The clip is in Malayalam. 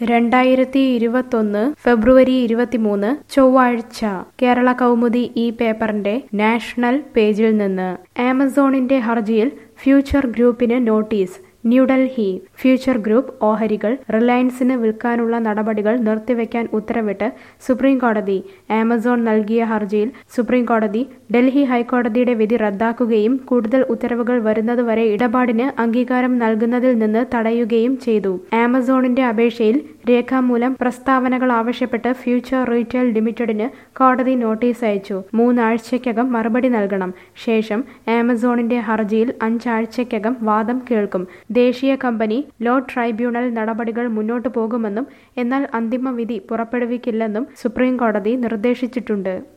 രണ്ടായിരത്തി ഇരുപത്തൊന്ന് ഫെബ്രുവരി ഇരുപത്തിമൂന്ന് ചൊവ്വാഴ്ച കേരള കൗമുദി ഈ പേപ്പറിന്റെ നാഷണൽ പേജിൽ നിന്ന് ആമസോണിന്റെ ഹർജിയിൽ ഫ്യൂച്ചർ ഗ്രൂപ്പിന് നോട്ടീസ് ന്യൂഡൽഹി ഫ്യൂച്ചർ ഗ്രൂപ്പ് ഓഹരികൾ റിലയൻസിന് വിൽക്കാനുള്ള നടപടികൾ നിർത്തിവെക്കാൻ ഉത്തരവിട്ട് സുപ്രീം കോടതി ആമസോൺ നൽകിയ ഹർജിയിൽ സുപ്രീം കോടതി ഡൽഹി ഹൈക്കോടതിയുടെ വിധി റദ്ദാക്കുകയും കൂടുതൽ ഉത്തരവുകൾ വരുന്നതുവരെ ഇടപാടിന് അംഗീകാരം നൽകുന്നതിൽ നിന്ന് തടയുകയും ചെയ്തു ആമസോണിന്റെ അപേക്ഷയിൽ രേഖാമൂലം പ്രസ്താവനകൾ ആവശ്യപ്പെട്ട് ഫ്യൂച്ചർ റീറ്റെയിൽ ലിമിറ്റഡിന് കോടതി നോട്ടീസ് അയച്ചു മൂന്നാഴ്ചയ്ക്കകം മറുപടി നൽകണം ശേഷം ആമസോണിന്റെ ഹർജിയിൽ അഞ്ചാഴ്ചയ്ക്കകം വാദം കേൾക്കും ദേശീയ കമ്പനി ലോ ട്രൈബ്യൂണൽ നടപടികൾ മുന്നോട്ടു പോകുമെന്നും എന്നാൽ അന്തിമ വിധി പുറപ്പെടുവിക്കില്ലെന്നും സുപ്രീം കോടതി നിർദ്ദേശിച്ചിട്ടുണ്ട്